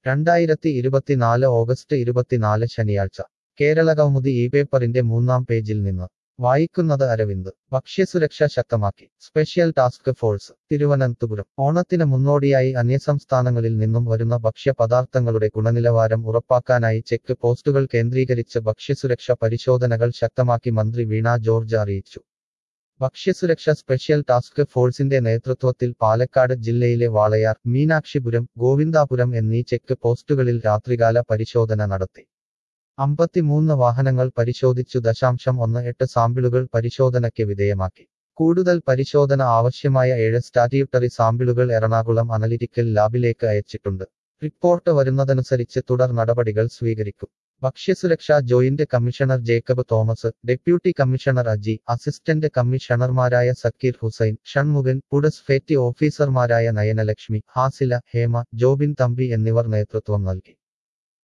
രണ്ടായിരത്തി ഇരുപത്തിനാല് ഓഗസ്റ്റ് ഇരുപത്തിനാല് ശനിയാഴ്ച കേരള കൗമുദി ഈ പേപ്പറിന്റെ മൂന്നാം പേജിൽ നിന്ന് വായിക്കുന്നത് അരവിന്ദ് ഭക്ഷ്യസുരക്ഷ ശക്തമാക്കി സ്പെഷ്യൽ ടാസ്ക് ഫോഴ്സ് തിരുവനന്തപുരം ഓണത്തിന് മുന്നോടിയായി അന്യസംസ്ഥാനങ്ങളിൽ നിന്നും വരുന്ന ഭക്ഷ്യപദാർത്ഥങ്ങളുടെ ഗുണനിലവാരം ഉറപ്പാക്കാനായി ചെക്ക് പോസ്റ്റുകൾ കേന്ദ്രീകരിച്ച് ഭക്ഷ്യസുരക്ഷ പരിശോധനകൾ ശക്തമാക്കി മന്ത്രി വീണ ജോർജ് അറിയിച്ചു ഭക്ഷ്യസുരക്ഷ സ്പെഷ്യൽ ടാസ്ക് ഫോഴ്സിന്റെ നേതൃത്വത്തിൽ പാലക്കാട് ജില്ലയിലെ വാളയാർ മീനാക്ഷിപുരം ഗോവിന്ദാപുരം എന്നീ ചെക്ക് പോസ്റ്റുകളിൽ രാത്രികാല പരിശോധന നടത്തി അമ്പത്തിമൂന്ന് വാഹനങ്ങൾ പരിശോധിച്ചു ദശാംശം ഒന്ന് എട്ട് സാമ്പിളുകൾ പരിശോധനയ്ക്ക് വിധേയമാക്കി കൂടുതൽ പരിശോധന ആവശ്യമായ ഏഴ് സ്റ്റാറ്റ്യൂട്ടറി സാമ്പിളുകൾ എറണാകുളം അനലിറ്റിക്കൽ ലാബിലേക്ക് അയച്ചിട്ടുണ്ട് റിപ്പോർട്ട് വരുന്നതനുസരിച്ച് തുടർ നടപടികൾ സ്വീകരിക്കും ഭക്ഷ്യസുരക്ഷാ joint commissioner Jacob Thomas deputy commissioner Aji assistant കമ്മീഷണർമാരായ സക്കീർ ഹുസൈൻ ഷൺമുഖൻ പുഡസ് ഫേറ്റി ഓഫീസർമാരായ നയനലക്ഷ്മി ഹാസില ഹേമ ജോബിൻ തമ്പി എന്നിവർ നേതൃത്വം നൽകി